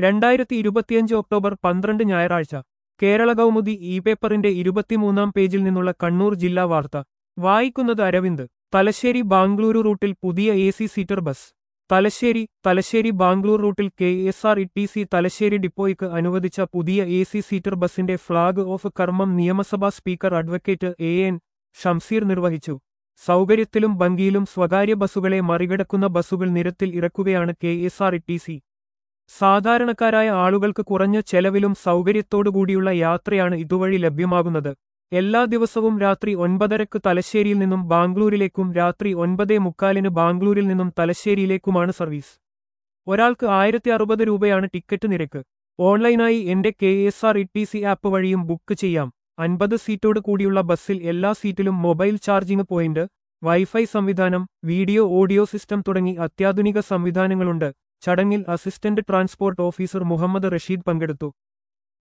രണ്ടായിരത്തി ഇരുപത്തിയഞ്ച് ഒക്ടോബർ പന്ത്രണ്ട് ഞായറാഴ്ച കേരള കൗമുദി ഇ പേപ്പറിന്റെ ഇരുപത്തിമൂന്നാം പേജിൽ നിന്നുള്ള കണ്ണൂർ ജില്ലാ വാർത്ത വായിക്കുന്നത് അരവിന്ദ് തലശ്ശേരി ബാംഗ്ലൂരു റൂട്ടിൽ പുതിയ A C seater bus Thalassery Thalassery Bangalore റൂട്ടിൽ K S R E T C Thalassery ഡിപ്പോയ്ക്ക് അനുവദിച്ച പുതിയ എ സി സീറ്റർ ബസിന്റെ ഫ്ളാഗ് ഓഫ് കർമ്മം നിയമസഭാ speaker advocate A N Shamseer നിർവഹിച്ചു സൗകര്യത്തിലും ഭംഗിയിലും സ്വകാര്യ ബസ്സുകളെ മറികടക്കുന്ന ബസ്സുകൾ നിരത്തിൽ ഇറക്കുകയാണ് K S R E T C സാധാരണക്കാരായ ആളുകൾക്ക് കുറഞ്ഞ ചെലവിലും സൗകര്യത്തോടുകൂടിയുള്ള യാത്രയാണ് ഇതുവഴി ലഭ്യമാകുന്നത് എല്ലാ ദിവസവും രാത്രി ഒൻപതരക്ക് തലശ്ശേരിയിൽ നിന്നും ബാംഗ്ലൂരിലേക്കും രാത്രി ഒൻപതേ മുക്കാലിന് ബാംഗ്ലൂരിൽ നിന്നും തലശ്ശേരിയിലേക്കുമാണ് സർവീസ് ഒരാൾക്ക് ആയിരത്തി അറുപത് രൂപയാണ് ടിക്കറ്റ് നിരക്ക് ഓൺലൈനായി എന്റെ K S R E T C app വഴിയും ബുക്ക് ചെയ്യാം അൻപത് സീറ്റോട് കൂടിയുള്ള ബസ്സിൽ എല്ലാ സീറ്റിലും മൊബൈൽ ചാർജിംഗ് പോയിന്റ് വൈഫൈ സംവിധാനം വീഡിയോ ഓഡിയോ സിസ്റ്റം തുടങ്ങി അത്യാധുനിക സംവിധാനങ്ങളുണ്ട് ചടങ്ങിൽ assistant transport officer Muhammad Rasheed പങ്കെടുത്തു